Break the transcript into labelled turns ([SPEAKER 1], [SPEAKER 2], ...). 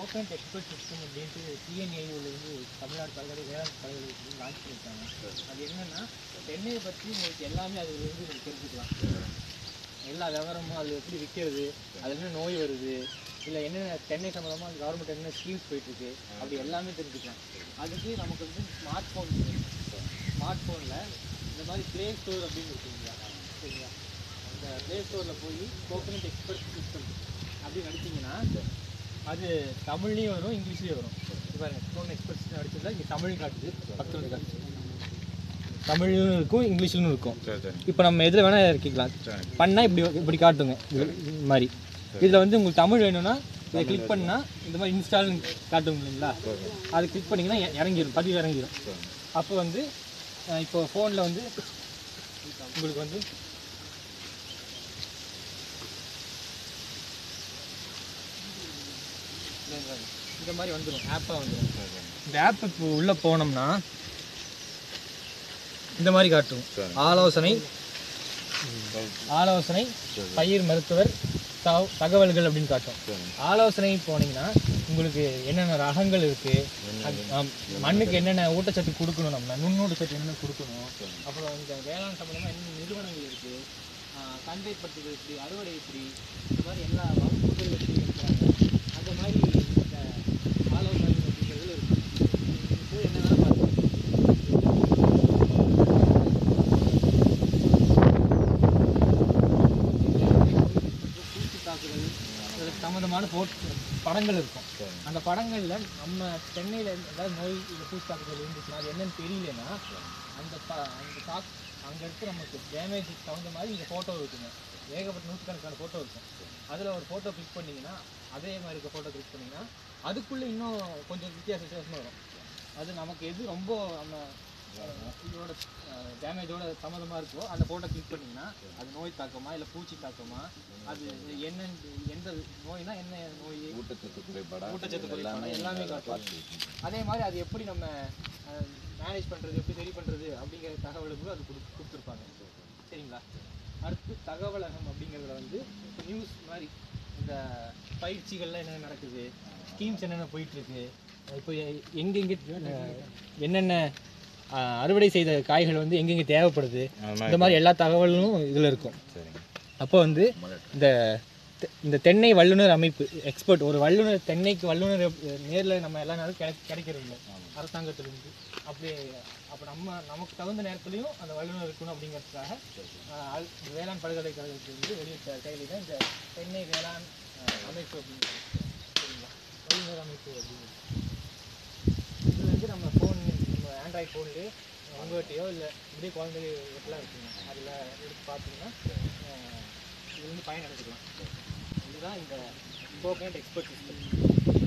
[SPEAKER 1] Coconut expert system அப்படின்ட்டு டிஎன்ஏயூலேருந்து தமிழ்நாடு பல்கலை வேளாண் பல்கலைக்கழகத்தில் லான்ச் பண்ணியிருக்காங்க அது என்னென்னா தென்னையை பற்றி உங்களுக்கு எல்லாமே அதுலேருந்து நீங்கள் தெரிஞ்சுக்கலாம் எல்லா விவரமும் அது எப்படி விற்கிறது அதில் என்ன நோய் வருது இல்லை என்னென்ன தென்னை சம்மந்தமாக கவர்மெண்ட் என்னென்ன ஸ்கீம்ஸ் போயிட்டுருக்கு அப்படி எல்லாமே தெரிஞ்சுக்கலாம் அதுக்கு நமக்கு வந்து ஸ்மார்ட் ஃபோன் ஸ்மார்ட் ஃபோனில் இந்த மாதிரி ப்ளே ஸ்டோர் அப்படின்னு இருக்குங்களா சரிங்களா அந்த ப்ளே ஸ்டோரில் போய் கோகனட் எக்ஸ்பர்ட் சிஸ்டம் அப்படின்னு அடிச்சிங்கன்னா அது தமிழ்லேயும் வரும் இங்கிலீஷ்லேயும் வரும் இது பாருங்க கோகனட் எக்ஸ்பர்ட் சிஸ்டம் அடிச்சதுல இங்கே தமிழ் காட்டுது பக்கத்தில் காட்டுது தமிழ்லையும் இருக்கும் இங்கிலீஷ்லையும் இருக்கும்
[SPEAKER 2] சரி சரி
[SPEAKER 1] இப்போ நம்ம எதில் வேணால் இறக்கிக்கலாம்
[SPEAKER 2] சரி
[SPEAKER 1] பண்ணால் இப்படி இப்படி காட்டுங்க இது இது மாதிரி இதில் வந்து உங்களுக்கு தமிழ் வேணும்னா இதை கிளிக் பண்ணால் இந்த மாதிரி இன்ஸ்டால் காட்டுங்க இல்லைங்களா அது கிளிக் பண்ணிங்கன்னா இ- இறங்கிரும் பதிவு இறங்கிரும் அப்போ வந்து அஹ், இப்போ ஃபோனில் வந்து உங்களுக்கு வந்து இந்த மாதிரி வந்துடும் ஆப்பாக வந்துடும் இந்த ஆப் இப்போ உள்ளே போனோம்னா இந்த மாதிரி காட்டும்
[SPEAKER 2] சரி.
[SPEAKER 1] ஆலோசனை ஆலோசனை பயிர் மருத்துவர் தகவ- தகவல்கள் அப்படின்னு காட்டும்
[SPEAKER 2] சரி
[SPEAKER 1] ஆலோசனை போனீங்கன்னா உங்களுக்கு என்னென்ன ரகங்கள் இருக்கு அது- ஆம், மண்ணுக்கு என்னென்ன ஊட்டச்சத்து கொடுக்கணும் நம்ம நுண்ணூட்டச்சத்து என்னென்ன கொடுக்கணும் அப்புறம் இந்த வேளாண் சம்பந்தமா என்னென்ன நிறுவனங்கள் இருக்கு ஆஹ், சந்தை பட்டுகள் எப்படி அறுவடை எப்படி இந்த மாதிரி எல்லா வகுப்புகள் எப்படி இருக்கிறாங்க அந்த மாதிரி இந்த ஆலோசனை அப்படிங்கிறதுல இருக்கு இது என்னென்ன பார்த்துக்கலாம் பூச்சி தாக்குதல் இதுக்கு சம்மந்தமான போட் படங்கள் இருக்கும்
[SPEAKER 2] சரி.
[SPEAKER 1] அந்த படங்கள்ல நம்ம சென்னையில் ஏதாவது நோய் இல்லை பூச்சி தாக்குதல் இருந்துச்சுன்னா அது என்னன்னு தெரியலன்னா அந்த ப அந்த தாக் அங்கே இருக்க நமக்கு டேமேஜுக்கு தகுந்த மாதிரி இங்கே ஃபோட்டோ இருக்குங்க ஏகப்பட்ட நூற்றுக்கணக்கான ஃபோட்டோ இருக்கும் அதில் ஒரு ஃபோட்டோ கிளிக் பண்ணீங்கன்னா அதே மாதிரி இருக்க ஃபோட்டோ கிளிக் பண்ணீங்கன்னா அதுக்குள்ளே இன்னும் கொஞ்சம் வித்தியாச வித்தியாசமாக வரும் அது நமக்கு எது ரொம்ப நம்ம அஹ், இதோட டேமேஜோட சம்மந்தமாக இருக்கோ அந்த ஃபோட்டோ கிளிக் பண்ணிங்கன்னா அது நோய் தாக்கமா இல்லை பூச்சி தாக்கமா அது என்ன எந்த நோய்னா என்ன நோய்
[SPEAKER 2] ஊட்டச்சத்து குறைபாடா
[SPEAKER 1] ஊட்டச்சத்து குறைபாடு எல்லாமே காட்டும் அதே மாதிரி அது எப்படி நம்ம மேனேஜ் பண்ணுறது எப்படி சரி பண்ணுறது அப்படிங்கிற தகவல்களும் அது கொடு கொடுத்துருப்பாங்க சரிங்களா அடுத்து தகவலகம் அப்படிங்கிறதுல வந்து நியூஸ் மாதிரி இந்த பயிற்சிகள்லாம் என்னென்ன நடக்குது ஸ்கீம்ஸ் என்னென்ன போயிட்டுருக்கு இப்போ எ- எங்கெங்கே அஹ், என்னென்ன அஹ், அறுவடை செய்த காய்கள் வந்து எங்கெங்கே தேவைப்படுது இந்த மாதிரி எல்லா தகவலும் இதில் இருக்கும்
[SPEAKER 2] சரிங்க
[SPEAKER 1] அப்போ வந்து இந்த தெ- இந்த தென்னை வல்லுநர் அமைப்பு எக்ஸ்பர்ட் ஒரு வல்லுநர் தென்னைக்கு வல்லுநர் நேரில் நம்ம எல்லா நாளும் கிடை கிடைக்கிறது இல்லை அரசாங்கத்திலிருந்து அப்படி அப்போ நம்ம நமக்கு தகுந்த நேரத்துலையும் அந்த வல்லுநர் இருக்கணும் அப்படிங்கிறதுக்காக ஆஹ், அல்- வேளாண் பல்கலைக்கழகத்திலிருந்து வெளியிட்ட செயலி தான் இந்த தென்னை வேளாண் ஆஹ், அமைப்பு அப்படிங்கிறது சரிங்களா வல்லுநர் அமைப்பு அப்படிங்கிறது இது வந்து நம்ம ஃபோன் நம்ம ஆண்ட்ராய்ட் ஃபோன்லேயே உங்கள்கிட்டயோ இல்லை இப்படியே குழந்தைகளுக்கெல்லாம் இருக்குங்க அதில் எடுத்து பார்த்தீங்கன்னா ஆஹ், இது வந்து பயன் எடுத்துக்கலாம் இதுதான் இந்த கோகனட் எக்ஸ்பர்ட் சிஸ்டம்